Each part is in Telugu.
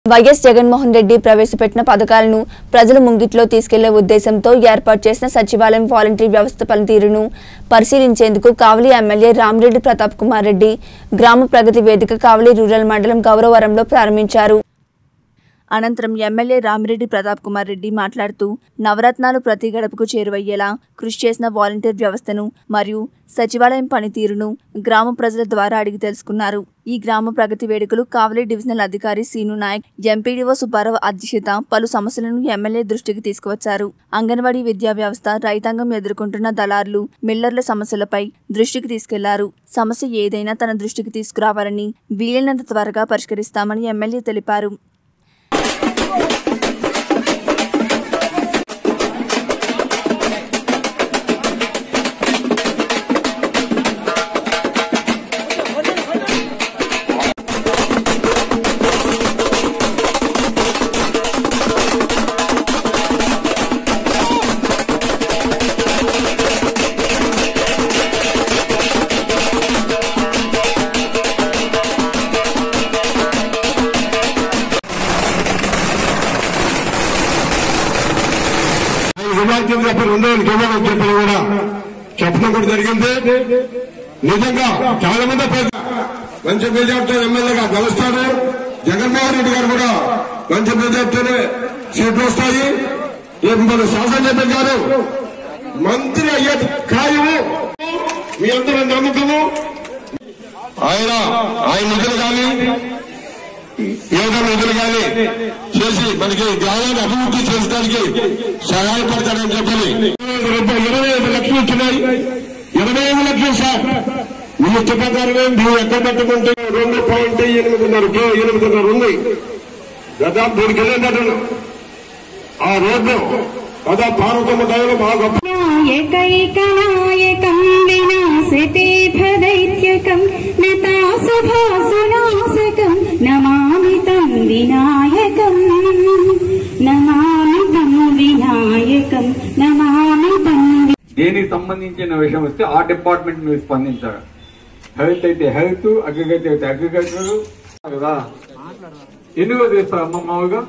వైఎస్ జగన్మోహన్ రెడ్డి ప్రవేశపెట్టిన పథకాలను ప్రజల ముంగిట్లో తీసుకెళ్లే ఉద్దేశంతో ఏర్పాటు చేసిన సచివాలయం వాలంటీర్ వ్యవస్థ పనితీరును పరిశీలించేందుకు కావలి ఎమ్మెల్యే రామిరెడ్డి ప్రతాప్ కుమార్ రెడ్డి గ్రామ ప్రగతి వేదిక కావలి రూరల్ మండలం గౌరవరంలో ప్రారంభించారు అనంతరం ఎమ్మెల్యే రామిరెడ్డి ప్రతాప్ కుమార్ రెడ్డి మాట్లాడుతూ నవరత్నాలు ప్రతి గడపకు చేరువయ్యేలా కృషి చేసిన వాలంటీర్ వ్యవస్థను మరియు సచివాలయం పనితీరును గ్రామ ప్రజల ద్వారా అడిగి తెలుసుకున్నారు ఈ గ్రామ ప్రగతి వేడుకలు కావలి డివిజనల్ అధికారి సీను నాయక్ ఎంపీడీఓ సుబ్బారావు అధ్యక్షత పలు సమస్యలను ఎమ్మెల్యే దృష్టికి తీసుకువచ్చారు అంగన్వాడీ విద్యా వ్యవస్థ రైతాంగం ఎదుర్కొంటున్న దళారులు మిల్లర్ల సమస్యలపై దృష్టికి తీసుకెళ్లారు సమస్య ఏదైనా తన దృష్టికి తీసుకురావాలని వీలైనంత త్వరగా పరిష్కరిస్తామని ఎమ్మెల్యే తెలిపారు ఆయన విభాగ్యం చెప్పి రెండు వేల కేవలం చెప్పిన కూడా చెప్పడం కూడా జరిగింది నిజంగా చాలా మంది ప్రజలు మంచి మెజార్టీతో ఎమ్మెల్యేగా గెలుస్తారు జగన్మోహన్ రెడ్డి గారు కూడా మంచి మెజార్టీతోనే సీట్లు వస్తాయి రేపు మన శాసనసభ్యులు గారు మంత్రి అయ్యే ఖాయము మీ అందరూ నమ్మకము ఆయన ఆయన నిధులు కానీ ఏదో నిధులు కానీ చేసి మనకి గ్రామాన్ని అభివృద్ధి చేసడానికి సహాయపడతాడని చెప్పని ఇరవై ఐదు లక్షలు వచ్చినాయి ఇరవై ఐదు లక్షలు సార్ మీ ఇష్ట ప్రకారమే మీరు ఎక్కడ పెట్టుకుంటే రెండు పాయింట్ ఎనిమిదిన్నర కే- ఎనిమిదిన్నర ఉంది దాదాపు మూడు కిలోమీటర్లు ఆ రోడ్డు దాదాపు పార్వతమ్మ దయలో మా గొప్ప నాయకైకనాయకం వినాశతేథదైత్యకం నతాసుభాసునాశకం నమామి తం వినాయకం నమామి తం వినాయకం నమామి తం వి- దేనికి సంబంధించిన విషయం వస్తే ఆ డిపార్ట్మెంట్ మీద స్పందించాలి హెల్త్ అయితే హెల్త్ అగ్రికల్చర్ అయితే అగ్రికల్చర్ కదా ఎన్ని రోజులు ఇస్తారు అమ్మ మామూలుగా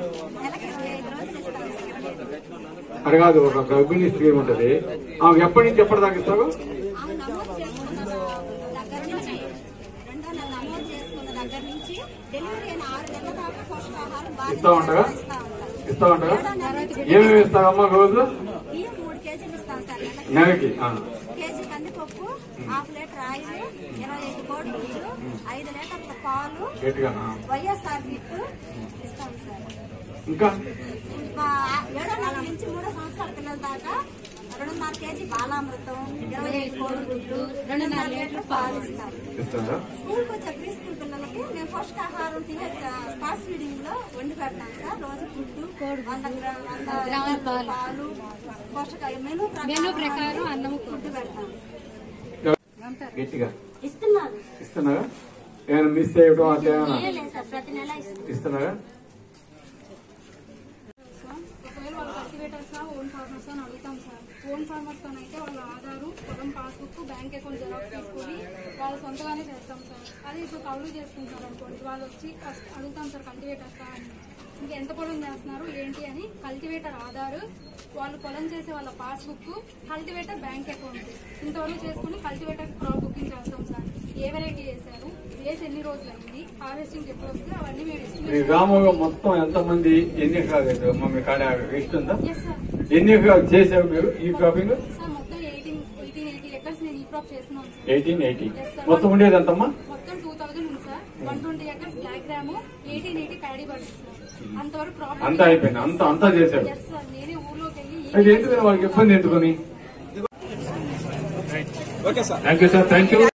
అది కాదు ఒక గర్భిణీ స్త్రీ ఉంటది ఆమె ఎప్పటి నుంచి ఎప్పటిదాకా ఇస్తారు ఆమె నమోదు చేసుకున్న దగ్గర నుంచి రెండో నెల నమోదు చేసుకున్న దగ్గర నుంచి డెలివరీ అయిన ఆరు నెలల దాకా పోషకాహారం బాగా ఇస్తా ఉండగా ఇస్తా ఉంటాం ఇస్తా ఉంటారా ఏడో నెల నుంచి ఏమేమి ఇస్తారమ్మా రోజు బియ్యం మూడు కేజీలు ఇస్తాం సార్ నెలకి నెలకి ఆ. కేజీ కందిపప్పు హాఫ్ లీటర్ ఆయిల్ ఇరవై ఐదు కోడి గుడ్లు ఐదు లీటర్ల పాలు గట్టిగానా వైఎస్ఆర్ హిట్ ఇస్తాం సార్ ఇంకా ఇంకా ఏడో నెల నుంచి మూడో సంవత్సరాల పిల్లల దాకా రెండున్నర కేజీ బాలామృతం ఇరవై ఐదు కోడి గుడ్లు రెండున్నర లీటర్ పాలు ఇస్తాం ఇస్తారా స్కూల్కి వచ్చే ప్రీ స్కూల్ పిల్లలకి మేము పోషకాహారం తినే స్పాట్స్ ఫీడింగ్ లో వండి పెడతాం సార్ రోజు గుడ్డు వంద గ్రా- వంద గ్రాముల పాలు పోషక మెనూ మెనూ ప్రకారం అన్నం గుడ్డు పెడతాం గట్టిగా ఇస్తున్నారు ఇస్తున్నారా ఏమైనా మిస్ చేయడం అట్లా ఏమైనా లేదు సార్ ప్రతి నెల ఇస్తున్నాం ఇస్తున్నారా ఒకవేళ వాళ్ళు కల్టివేటర్స్ ఓన్ ఫార్మర్స్ అని అడుగుతాం సార్ ఓన్ ఫార్మర్స్ అయితే వాళ్ళ ఆధారు పొలం పాస్బుక్ బ్యాంక్ అకౌంట్ జెరాక్స్ తీసుకొని వాళ్ళు సొంతగానే చేస్తాం సార్ అదే ఇప్పుడు కౌలు చేసుకుంటారు అనుకోండి వాళ్ళు వచ్చి ఫస్ట్ అడుగుతాం సార్ కల్టివేటర్స్ అని ఇంకా ఎంత పొలం చేస్తున్నారు ఏంటి అని కల్టివేటర్ ఆధార్ వాళ్ళు పొలం చేసే వాళ్ళ పాస్బుక్ కల్టివేటర్ బ్యాంక్ అకౌంట్ ఇంతవరకు చేసుకుని కల్టివేటర్ క్రాప్ బుకింగ్ చేస్తాం సార్ ఏ వెరైటీ చేశారు వేసి ఎన్ని రోజులు అయింది హార్వెస్టింగ్ ఎప్పుడు వస్తుంది అవన్నీ మేము మీ ఎస్టిమేట్ గ్రామంలో మొత్తం ఎంతమంది ఎన్ని ఎకరాలు అమ్మా మీ కాడ లిస్ట్ ఉందా ఎస్ సార్ ఎన్ని ఎకరాలు చేశారు మీరు ఈ క్రాపింగ్ సార్ మొత్తం ఎయిటీన్ ఎయిటీన్ ఎయిటీ ఎకర్స్ నేను ఈ క్రాప్ చేస్తున్నాను సార్ ఎయిటీన్ ఎయిటీ మొత్తం ఉండేది ఎంతమ్మా మొత్తం టూ థౌసండ్ ఉంది sir one twenty acres black gram eighteen eighty paddy birds sir అంతవరకు క్రాప్ అంతా అయిపోయింది అంతా అంతా చేశారు ఎస్ సార్ నేనే ఊర్లోకి వెళ్ళి అయితే ఎందుకు వాళ్ళకి ఇబ్బంది ఎందుకని thank you sir thank you